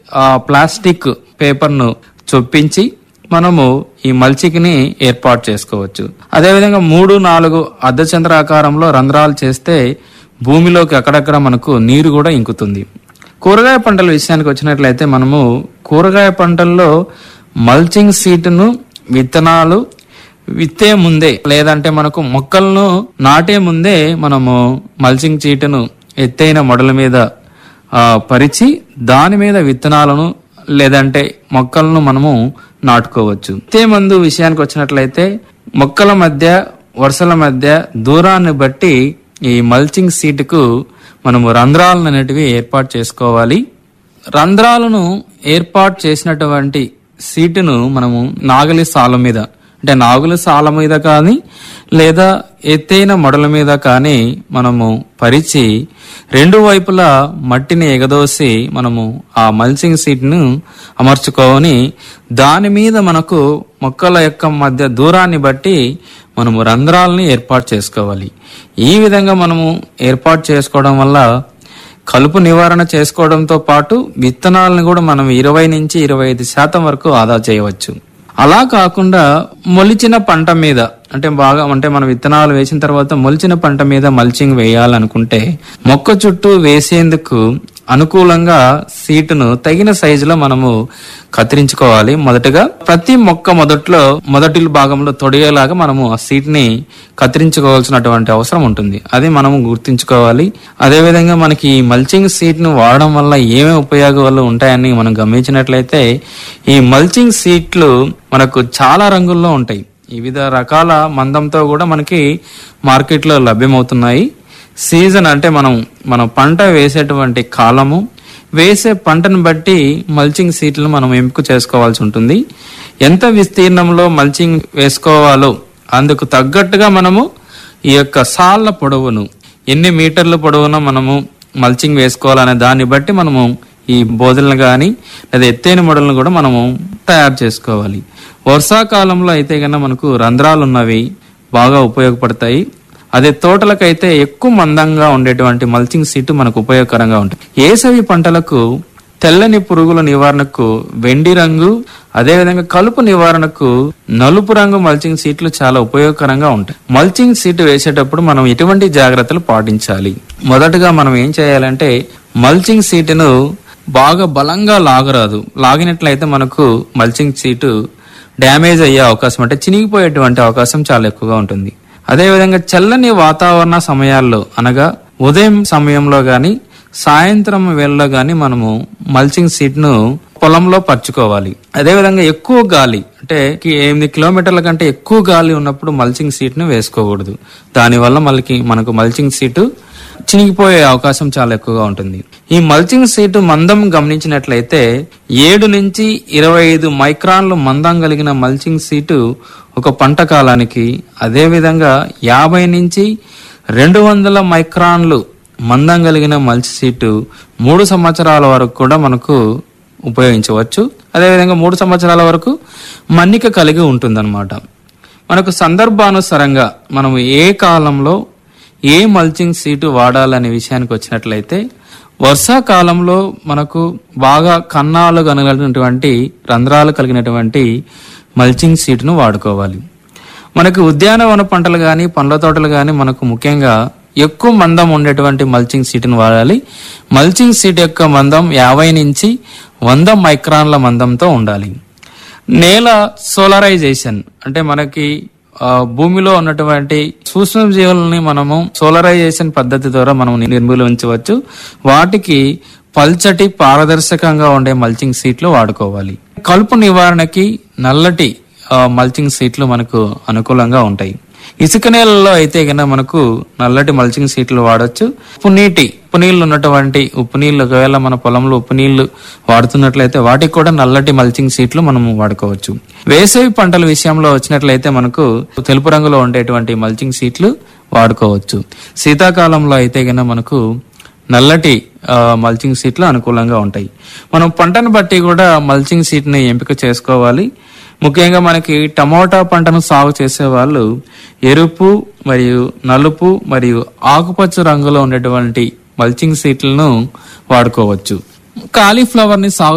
ఆ ప్లాస్టిక్ పేపర్ను చొప్పించి మనము ఈ మల్చికిని ఏర్పాటు చేసుకోవచ్చు అదేవిధంగా మూడు నాలుగు అర్ధచంద్రాకారంలో రంధ్రాలు చేస్తే భూమిలోకి అక్కడక్కడ మనకు నీరు కూడా ఇంకుతుంది కూరగాయ పంటల విషయానికి వచ్చినట్లయితే మనము కూరగాయ పంటల్లో మల్చింగ్ సీటును విత్తనాలు విత్తే ముందే లేదంటే మనకు మొక్కలను నాటే ముందే మనము మల్చింగ్ చీటును ఎత్తైన మొడల మీద ఆ, పరిచి దాని మీద విత్తనాలను లేదంటే మొక్కలను మనము నాటుకోవచ్చు విత్తే మందు విషయానికి వచ్చినట్లయితే మొక్కల మధ్య వరుసల మధ్య దూరాన్ని బట్టి ఈ మల్చింగ్ సీటుకు మనము రంధ్రాలను అనేటివి ఏర్పాటు చేసుకోవాలి రంధ్రాలను ఏర్పాటు చేసినటువంటి సీటును మనము నాగలి సాల మీద అంటే నాగుల సాల మీద కానీ లేదా ఎత్తైన మొడల మీద కానీ మనము పరిచి రెండు వైపులా మట్టిని ఎగదోసి మనము ఆ మల్చింగ్ సీట్ను అమర్చుకొని దాని మీద మనకు మొక్కల యొక్క మధ్య దూరాన్ని బట్టి మనము రంధ్రాలని ఏర్పాటు చేసుకోవాలి ఈ విధంగా మనము ఏర్పాటు చేసుకోవడం వల్ల కలుపు నివారణ చేసుకోవడంతో పాటు విత్తనాలను కూడా మనం ఇరవై నుంచి ఇరవై ఐదు శాతం వరకు ఆదా చేయవచ్చు అలా కాకుండా మొలిచిన పంట మీద అంటే బాగా అంటే మనం విత్తనాలు వేసిన తర్వాత మొలిచిన పంట మీద మల్చింగ్ వేయాలనుకుంటే మొక్క చుట్టూ వేసేందుకు అనుకూలంగా సీటును తగిన సైజులో మనము కత్తిరించుకోవాలి మొదటగా ప్రతి మొక్క మొదట్లో మొదటి భాగంలో తొడిగేలాగా మనము ఆ సీట్ ని కత్తిరించుకోవాల్సినటువంటి అవసరం ఉంటుంది అది మనము గుర్తుంచుకోవాలి అదేవిధంగా మనకి ఈ మల్చింగ్ సీట్ ను వాడడం వల్ల ఏమేమి ఉపయోగాలు ఉంటాయని మనం గమనించినట్లయితే ఈ మల్చింగ్ సీట్లు మనకు చాలా రంగుల్లో ఉంటాయి వివిధ రకాల మందంతో కూడా మనకి మార్కెట్లో లభ్యమవుతున్నాయి సీజన్ అంటే మనం మనం పంట వేసేటువంటి కాలము వేసే పంటను బట్టి మల్చింగ్ సీట్లను మనం ఎంపిక చేసుకోవాల్సి ఉంటుంది ఎంత విస్తీర్ణంలో మల్చింగ్ వేసుకోవాలో అందుకు తగ్గట్టుగా మనము ఈ యొక్క సాళ్ళ పొడవును ఎన్ని మీటర్ల పొడవున మనము మల్చింగ్ వేసుకోవాలనే దాన్ని బట్టి మనము ఈ బోధలను కానీ లేదా ఎత్తైన మొడలను కూడా మనము తయారు చేసుకోవాలి వర్షాకాలంలో అయితే కన్నా మనకు రంధ్రాలు ఉన్నవి బాగా ఉపయోగపడతాయి అదే తోటలకైతే ఎక్కువ మందంగా ఉండేటువంటి మల్చింగ్ సీటు మనకు ఉపయోగకరంగా ఉంటుంది ఏసవి పంటలకు తెల్లని పురుగుల నివారణకు వెండి రంగు అదేవిధంగా కలుపు నివారణకు నలుపు రంగు మల్చింగ్ సీట్లు చాలా ఉపయోగకరంగా ఉంటాయి మల్చింగ్ సీటు వేసేటప్పుడు మనం ఎటువంటి జాగ్రత్తలు పాటించాలి మొదటగా మనం ఏం చేయాలంటే మల్చింగ్ సీటును బాగా బలంగా లాగరాదు లాగినట్లయితే మనకు మల్చింగ్ సీటు డ్యామేజ్ అయ్యే అవకాశం అంటే చినిగిపోయేటువంటి అవకాశం చాలా ఎక్కువగా ఉంటుంది అదేవిధంగా చల్లని వాతావరణ సమయాల్లో అనగా ఉదయం సమయంలో గాని సాయంత్రం వేళలో గాని మనము మల్చింగ్ సీట్ ను పొలంలో పరుచుకోవాలి అదేవిధంగా ఎక్కువ గాలి అంటే కి ఎనిమిది కిలోమీటర్ల కంటే ఎక్కువ గాలి ఉన్నప్పుడు మల్చింగ్ సీట్ ను వేసుకోకూడదు దానివల్ల మనకి మనకు మల్చింగ్ సీటు చినిగిపోయే అవకాశం చాలా ఎక్కువగా ఉంటుంది ఈ మల్చింగ్ సీటు మందం గమనించినట్లయితే ఏడు నుంచి ఇరవై ఐదు మైక్రాన్లు మందం కలిగిన మల్చింగ్ సీటు ఒక పంట కాలానికి అదేవిధంగా యాభై నుంచి రెండు వందల మైక్రాన్లు మందం కలిగిన మల్చి సీటు మూడు సంవత్సరాల వరకు కూడా మనకు ఉపయోగించవచ్చు అదేవిధంగా మూడు సంవత్సరాల వరకు మన్నిక కలిగి ఉంటుందన్నమాట మనకు సందర్భానుసారంగా మనం ఏ కాలంలో ఏ మల్చింగ్ సీటు వాడాలనే విషయానికి వచ్చినట్లయితే వర్షాకాలంలో మనకు బాగా కన్నాలు కనగలిగినటువంటి రంధ్రాలు కలిగినటువంటి మల్చింగ్ సీటును వాడుకోవాలి మనకు ఉద్యానవన పంటలు కానీ పండ్ల తోటలు కానీ మనకు ముఖ్యంగా ఎక్కువ మందం ఉండేటువంటి మల్చింగ్ సీటును వాడాలి మల్చింగ్ సీట్ యొక్క మందం యాభై నుంచి వంద మైక్రాన్ల మందంతో ఉండాలి నేల సోలరైజేషన్ అంటే మనకి ఆ, భూమిలో ఉన్నటువంటి సూక్ష్మ జీవులని మనము సోలరైజేషన్ పద్ధతి ద్వారా మనం నిర్మూలించవచ్చు వాటికి పల్చటి పారదర్శకంగా ఉండే మల్చింగ్ సీట్లు వాడుకోవాలి కలుపు నివారణకి నల్లటి ఆ, మల్చింగ్ సీట్లు మనకు అనుకూలంగా ఉంటాయి ఇసుక నేలలో అయితే కనుక మనకు నల్లటి మల్చింగ్ సీట్లు వాడొచ్చు ఉప్పు నీటి ఉప్పు నీళ్లు ఉన్నటువంటి ఉప్పు నీళ్లు ఒకవేళ మన పొలంలో ఉప్పు నీళ్లు వాడుతున్నట్లయితే వాటికి కూడా నల్లటి మల్చింగ్ సీట్లు మనం వాడుకోవచ్చు వేసవి పంటల విషయంలో వచ్చినట్లయితే మనకు తెలుపు రంగులో ఉండేటువంటి మల్చింగ్ సీట్లు వాడుకోవచ్చు శీతాకాలంలో అయితే కనుక మనకు నల్లటి ఆ, మల్చింగ్ సీట్లు అనుకూలంగా ఉంటాయి మనం పంటను బట్టి కూడా మల్చింగ్ సీట్ ని ఎంపిక చేసుకోవాలి ముఖ్యంగా మనకి టమోటా పంటను సాగు చేసే వాళ్ళు ఎరుపు మరియు నలుపు మరియు ఆకుపచ్చ రంగులో ఉండేటువంటి మల్చింగ్ సీట్లను వాడుకోవచ్చు కాలీఫ్లవర్ ని సాగు